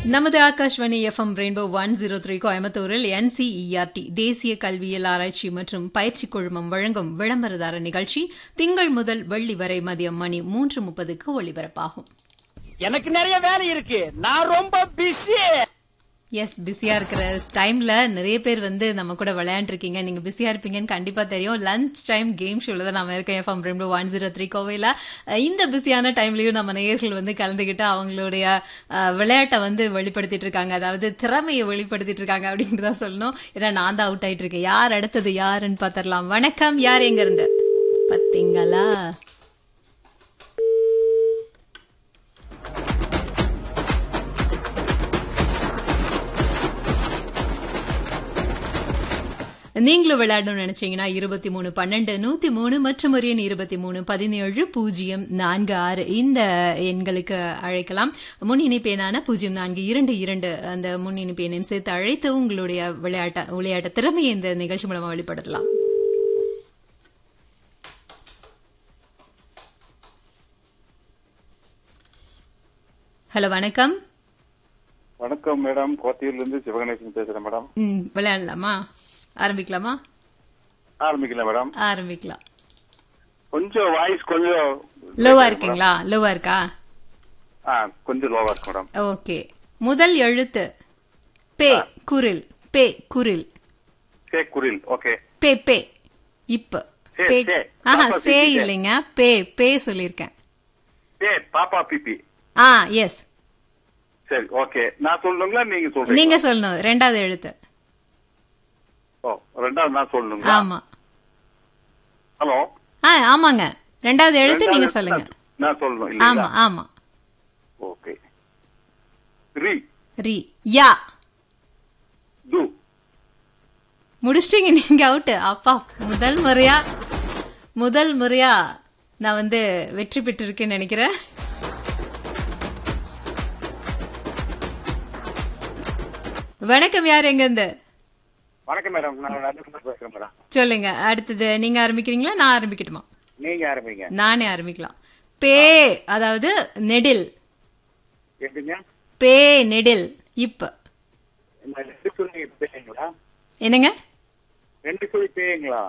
நமது Akashvani FM rainbow one zero three கோயம்புத்தூரில் NCERT தேசிய கல்வியியல் ஆராய்ச்சி மற்றும் பயிற்சி குழுமம் வழங்கும் விளம்பரதார நிகழ்ச்சி திங்கள் முதல் வெள்ளி வரை மதியம் மணி மூன்று முப்பதுக்கு ஒளிபரப்பாகும் எனக்கு நிறைய வேலை இருக்கு நான் ரொம்ப பிஸி எஸ் பிஸியா இருக்கிற டைம்ல நிறைய பேர் வந்து நம்ம கூட விளையாண்டுருக்கீங்க நீங்க பிஸியா இருப்பீங்கன்னு கண்டிப்பா தெரியும் லஞ்ச் டைம் கேம் ஷோல தான் நம்ம இருக்கோம் எஃப்எம் ரெண்டு ஒன் ஜீரோ த்ரீ கோவையில அஹ் இந்த பிஸியான டைம்லயும் நம்ம நேயர்கள் வந்து கலந்துக்கிட்டு அவங்களுடைய அஹ், விளையாட்டை வந்து வெளிப்படுத்திட்டு இருக்காங்க அதாவது திறமையை வெளிப்படுத்திட்டு இருக்காங்க அப்படின்னு தான் சொல்லணும் ஏன்னா நான் தான் அவுட் ஆயிட்டு இருக்கேன் யார் அடுத்தது யாருன்னு பாத்திரலாம் வணக்கம் யார் எங்க இருந்து பாத்தீங்களா நீங்களும் விளையாடணும்னு நினைச்சீங்கன்னா இருபத்தி மூணு பன்னெண்டு நூத்தி மூணு மற்றும் ஒரு எண் இருபத்தி மூணு பதினேழு பூஜ்ஜியம் நான்கு ஆறு இந்த எண்களுக்கு அழைக்கலாம் முன் இணைப்பு எண்ணான பூஜ்ஜியம் நான்கு இரண்டு இரண்டு அந்த முன் இணைப்பு எண்ணையும் சேர்த்து அழைத்து உங்களுடைய விளையாட்ட விளையாட்ட திறமையை இந்த நிகழ்ச்சி மூலமா வெளிப்படுத்தலாம் ஹலோ வணக்கம் வணக்கம் மேடம் கோத்தியூர்ல இருந்து சிவகணேசன் பேசுறேன் மேடம் ம் விளையாடலாமா ஆரம்பிக்கலாமா ஆரம்பிக்கலாம் மேடம் ஆரம்பிக்கலாம் கொஞ்சம் வாய்ஸ் கொஞ்சம் லோவா இருக்கீங்களா லோவா இருக்கா ஆ கொஞ்சம் லோவா இருக்கு மேடம் ஓகே முதல் எழுத்து பே குரில் பே குரில் சே குரில் ஓகே பே பே இப்ப சே, பே சே. ஆஹா பாப்பா சே பிபி, சே. இல்லைங்க பே பே சொல்லியிருக்கேன் சே பாப்பா பிபி ஆ எஸ் சரி ஓகே நான் சொல்லணுங்களா நீங்க சொல்றீங்க நீங்க சொல்லணும் ரெண்டாவது எழுத்து ஓ ரெண்டாவது நான் சொல்லணுங்களா ஆமா ஹலோ ஆ ஆமாங்க ரெண்டாவது எழுத்து நீங்க ரெண்டாவது சொல்லுங்க நான் நான் சொல்லணும் ஆமா இல்லைங்களா ஆமா ஓகே ரி ரி யா து முடிச்சிட்டீங்க நீங்க அவுட் அப்பா முதல் முறையா முதல் முறையா நான் வந்து வெற்றி பெற்றிருக்கேன்னு நினைக்கிறேன் வணக்கம் யார் எங்க இருந்து வணக்கம் மேடம் நான் நரேந்திரகுமார் பேசுறேன் மேடம் சொல்லுங்க அடுத்தது நீங்க ஆரம்பிக்கிறீங்களா நான் ஆரம்பிக்கட்டுமா நீங்க ஆரம்பிங்க நானே ஆரம்பிக்கலாம் பே அதாவது நெடில் எப்படிங்க பே நெடில் இப்ப இந்த ரெண்டு சொல்லி பேசுங்களா என்னங்க ரெண்டு சொல்லி பேயுங்களா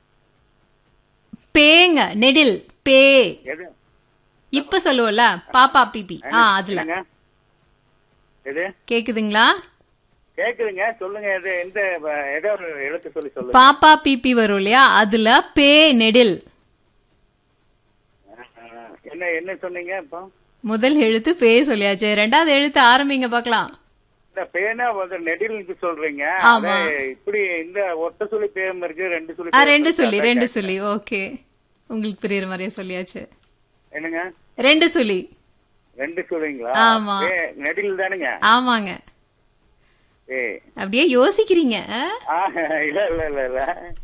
பேங்க நெடில் பே எது இப்ப சொல்லுவோம்ல பாப்பா பிபி ஆ அதுல என்னங்க? எது கேக்குதுங்களா கேக்குதுங்க சொல்லுங்க எது எந்த வ- ஏதோ ஒரு எழுத்து சொல்லி சொல்லுங்க பாப்பா பிபி வரும் இல்லையா அதுல பே நெடில் ஆ, என்ன என்ன சொன்னீங்க இப்போ முதல் எழுத்து பே சொல்லியாச்சு ரெண்டாவது எழுத்து ஆரம்பிங்க பார்க்கலாம் இந்த பேனா வந்து நெடிலுக்கு சொல்றீங்க ஆமா. அதே இப்படி இந்த ஒத்த சொல்லி பேம் இருக்கு ரெண்டு சொல்லி ஆ பேம் ரெண்டு இருக்கு. சொல்லி அதான் ரெண்டு கேட்டேன். சொல்லி ஓகே உங்களுக்கு புரியுற மாதிரியே சொல்லியாச்சு என்னங்க ரெண்டு சொல்லி ரெண்டு சொல்லுங்களா ஆமா. பே- நெடில் தானுங்க ஆமாங்க ஏ அப்படியே யோசிக்கிறீங்க ஆ? ஆ, இல்ல இல்ல இல்ல இல்ல